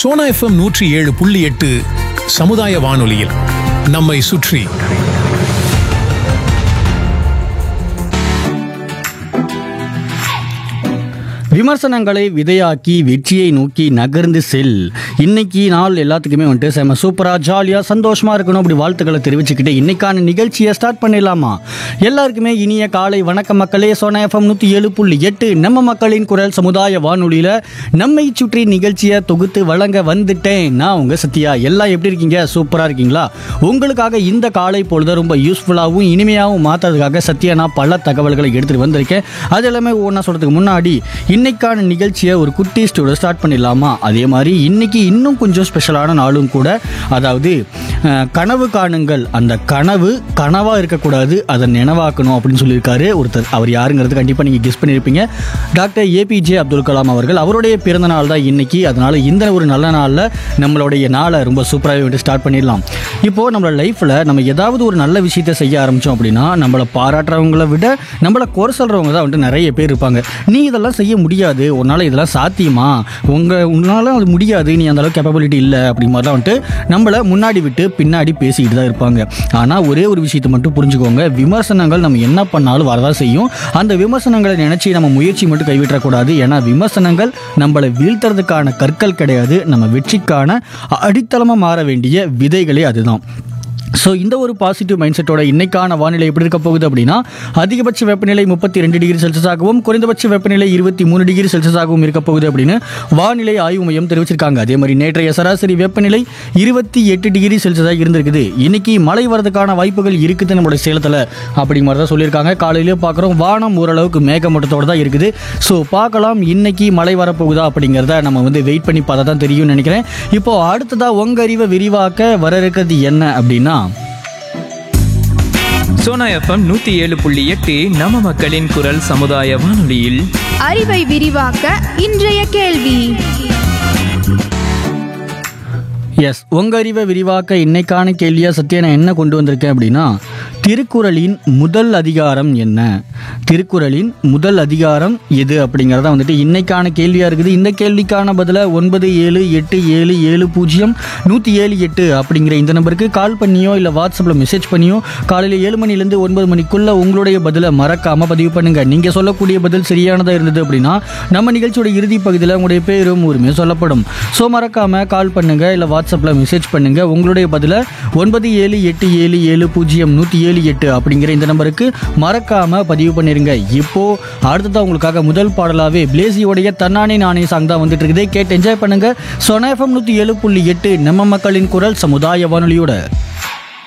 Sona FM நூற்றி ஏழு புள்ளி எட்டு சமுதாய வானொலியில் நம்மை சுற்றி விமர்சனங்களை விதையாக்கி வெற்றியை நோக்கி நகர்ந்து செல் இன்னைக்கு நாள் எல்லாத்துக்குமே வந்துட்டு செம சூப்பராக ஜாலியாக சந்தோஷமாக இருக்கணும் அப்படி வாழ்த்துக்களை தெரிவிச்சுக்கிட்டு இன்னைக்கான நிகழ்ச்சியை ஸ்டார்ட் பண்ணிடலாமா எல்லாருக்குமே இனிய காலை வணக்க மக்களே சோனா எஃப்எம் நூற்றி ஏழு புள்ளி எட்டு நம்ம மக்களின் குரல் சமுதாய வானொலியில் நம்மை சுற்றி நிகழ்ச்சியை தொகுத்து வழங்க வந்துட்டேன் நான் உங்கள் சத்யா எல்லாம் எப்படி இருக்கீங்க சூப்பராக இருக்கீங்களா உங்களுக்காக இந்த காலை பொழுது ரொம்ப யூஸ்ஃபுல்லாகவும் இனிமையாகவும் மாற்றுறதுக்காக சத்யா நான் பல தகவல்களை எடுத்துகிட்டு வந்திருக்கேன் அது எல்லாமே ஒவ்வொன்றா சொல்கிறதுக்கு முன்னாடி இன்னைக்கான நிகழ்ச்சியை ஒரு குட்டி ஸ்டோட ஸ்டார்ட் பண்ணிடலாமா அதே மாதிரி இன்னைக்கு இன்னும் கொஞ்சம் ஸ்பெஷலான நாளும் கூட அதாவது அஹ், கனவு காணுங்கள் அந்த கனவு கனவாக இருக்கக்கூடாது அதை நினைவாக்கணும் அப்படின்னு சொல்லியிருக்காரு ஒருத்தர் அவர் யாருங்கிறது கண்டிப்பாக நீங்கள் கெஸ் பண்ணியிருப்பீங்க டாக்டர் ஏபிஜே அப்துல் கலாம் அவர்கள் அவருடைய பிறந்த நாள் தான் இன்னைக்கு அதனால இந்த ஒரு நல்ல நாளில் நம்மளுடைய நாளை ரொம்ப சூப்பராகவே வந்துட்டு ஸ்டார்ட் பண்ணிடலாம் இப்போது நம்மளோட லைஃப்பில் நம்ம ஏதாவது ஒரு நல்ல விஷயத்தை செய்ய ஆரம்பித்தோம் அப்படின்னா நம்மளை பாராட்டுறவங்கள விட நம்மளை குறை சொல்கிறவங்க தான் வந்துட்டு நிறைய பேர் இருப்பாங்க நீ இதெல்லாம் செய்ய முடியாது உன்னால் இதெல்லாம் சாத்தியமா உங்கள் உன்னால் அது முடியாது நீ அந்த அளவுக்கு கேப்பபிலிட்டி இல்லை அப்படி மாதிரிலாம் வந்துட்டு நம்மளை முன்னாடி விட்டு பின்னாடி பேசிக்கிட்டு தான் இருப்பாங்க ஆனால் ஒரே ஒரு விஷயத்தை மட்டும் புரிஞ்சுக்கோங்க விமர்சனங்கள் நம்ம என்ன பண்ணாலும் வரதான் செய்யும் அந்த விமர்சனங்களை நினச்சி நம்ம முயற்சி மட்டும் கைவிட்டக்கூடாது ஏன்னா விமர்சனங்கள் நம்மளை வீழ்த்துறதுக்கான கற்கள் கிடையாது நம்ம வெற்றிக்கான அடித்தளமாக மாற வேண்டிய விதைகளே அதுதான் ஸோ இந்த ஒரு பாசிட்டிவ் மைண்ட் செட்டோட இன்னைக்கான வானிலை எப்படி இருக்க போகுது அப்படின்னா அதிகபட்ச வெப்பநிலை முப்பத்தி ரெண்டு டிகிரி செல்சியஸாகவும் குறைந்தபட்ச வெப்பநிலை இருபத்தி மூணு டிகிரி செல்சியஸாகவும் இருக்க போகுது அப்படின்னு வானிலை ஆய்வு மையம் தெரிவிச்சிருக்காங்க அதே மாதிரி நேற்றைய சராசரி வெப்பநிலை இருபத்தி எட்டு டிகிரி செல்சியஸாக இருந்திருக்குது இன்னைக்கு மழை வரதுக்கான வாய்ப்புகள் இருக்குது நம்மளுடைய சேலத்தில் அப்படி மாதிரி தான் சொல்லியிருக்காங்க காலையிலேயே பார்க்குறோம் வானம் ஓரளவுக்கு மேகமூட்டத்தோடு தான் இருக்குது ஸோ பார்க்கலாம் இன்னைக்கு மழை வரப்போகுதா அப்படிங்கிறத நம்ம வந்து வெயிட் பண்ணி பார்த்தா தான் தெரியும்னு நினைக்கிறேன் இப்போ அடுத்ததாக உங்க அறிவை விரிவாக்க வர இருக்கிறது என்ன அப்படின்னா சோனா எஃப்எம் நூத்தி ஏழு புள்ளி எட்டு நம்ம மக்களின் குரல் சமுதாய வானொலியில் அறிவை விரிவாக்க இன்றைய கேள்வி எஸ் உங்க அறிவை விரிவாக்க இன்னைக்கான கேள்வியா சத்யா நான் என்ன கொண்டு வந்திருக்கேன் அப்படின்னா திருக்குறளின் முதல் அதிகாரம் என்ன திருக்குறளின் முதல் அதிகாரம் எது அப்படிங்கிறத வந்துட்டு இன்னைக்கான கேள்வியா இருக்குது இந்த கேள்விக்கான பதில ஒன்பது ஏழு எட்டு ஏழு ஏழு பூஜ்ஜியம் நூற்றி ஏழு எட்டு அப்படிங்கிற இந்த நம்பருக்கு கால் பண்ணியோ இல்லை வாட்ஸ்அப்பில் மெசேஜ் பண்ணியோ காலையில் ஏழு மணிலேருந்து ஒன்பது மணிக்குள்ள உங்களுடைய பதிலை மறக்காம பதிவு பண்ணுங்க நீங்க சொல்லக்கூடிய பதில் சரியானதா இருந்தது அப்படின்னா நம்ம நிகழ்ச்சியோட இறுதி பகுதியில் உங்களுடைய பேரும் ஊருமே சொல்லப்படும் ஸோ மறக்காம கால் பண்ணுங்க இல்லை வாட்ஸ்அப்பில் மெசேஜ் பண்ணுங்க உங்களுடைய பதிலை ஒன்பது ஏழு எட்டு ஏழு ஏழு பூஜ்ஜியம் நூற்றி ஏழு எட்டு அப்படிங்கிற இந்த நம்பருக்கு மறக்காம பதிவு பண்ணிருங்க இப்போ அடுத்ததான் உங்களுக்காக முதல் பாடலாவே பிளேசியோடைய தன்னானே நானே சாங் தான் வந்துட்டு இருக்குது கேட்டு என்ஜாய் பண்ணுங்க சொனா எஃப்எம் நூற்றி ஏழு புள்ளி எட்டு நம்ம மக்களின் குரல் சமுதாய வானொலியோட